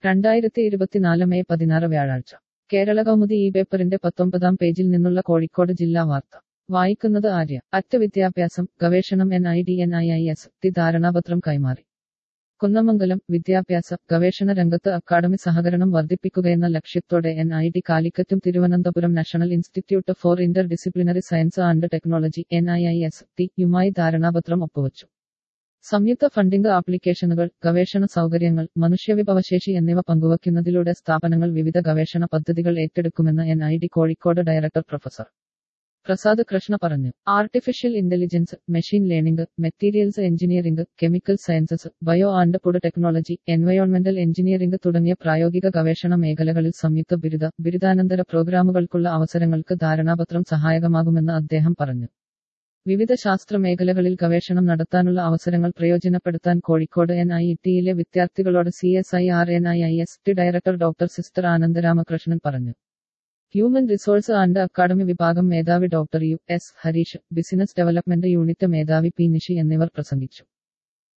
രണ്ടായിരത്തി ഇരുപത്തിനാല് മെയ് പതിനാറ് വ്യാഴാഴ്ച കേരള കൗമുദി ഈ പേപ്പറിന്റെ പത്തൊമ്പതാം പേജിൽ നിന്നുള്ള കോഴിക്കോട് ജില്ലാ വാർത്ത വായിക്കുന്നത് ആര്യ അറ്റ് വിദ്യാഭ്യാസം ഗവേഷണം N I D N I I S T ധാരണാപത്രം കൈമാറി കുന്നമംഗലം വിദ്യാഭ്യാസ ഗവേഷണ രംഗത്ത് അക്കാദമി സഹകരണം വർദ്ധിപ്പിക്കുകയെന്ന ലക്ഷ്യത്തോടെ എൻ ഐ ടി കാലിക്കറ്റും Thiruvananthapuram national institute for interdisciplinary science and technology N I I S T യുമായി ധാരണാപത്രം ഒപ്പുവച്ചു സംയുക്ത ഫണ്ടിംഗ് ആപ്ലിക്കേഷനുകൾ ഗവേഷണ സൗകര്യങ്ങൾ മനുഷ്യവിഭവശേഷി എന്നിവ പങ്കുവയ്ക്കുന്നതിലൂടെ സ്ഥാപനങ്ങൾ വിവിധ ഗവേഷണ പദ്ധതികൾ ഏറ്റെടുക്കുമെന്ന് N I D Kozhikode director professor Prasad Krishna പറഞ്ഞു artificial intelligence machine learning materials engineering chemical sciences bio and food technology എൻവയോൺമെന്റൽ എഞ്ചിനീയറിംഗ് തുടങ്ങിയ പ്രായോഗിക ഗവേഷണ മേഖലകളിൽ സംയുക്ത ബിരുദ ബിരുദാനന്തര പ്രോഗ്രാമുകൾക്കുള്ള അവസരങ്ങൾക്ക് ധാരണാപത്രം സഹായകമാകുമെന്ന് അദ്ദേഹം പറഞ്ഞു വിവിധ ശാസ്ത്ര മേഖലകളിൽ ഗവേഷണം നടത്താനുള്ള അവസരങ്ങൾ പ്രയോജനപ്പെടുത്താൻ കോഴിക്കോട് എൻ ഐ ടിയിലെ വിദ്യാർത്ഥികളോട് C S I R N I I S T director doctor sister Anandaramakrishnan പറഞ്ഞു ഹ്യൂമൻ റിസോഴ്സ് ആൻഡ് അക്കാദമി വിഭാഗം മേധാവി doctor U S Harish business development unit മേധാവി പി നിഷി എന്നിവർ പ്രസംഗിച്ചു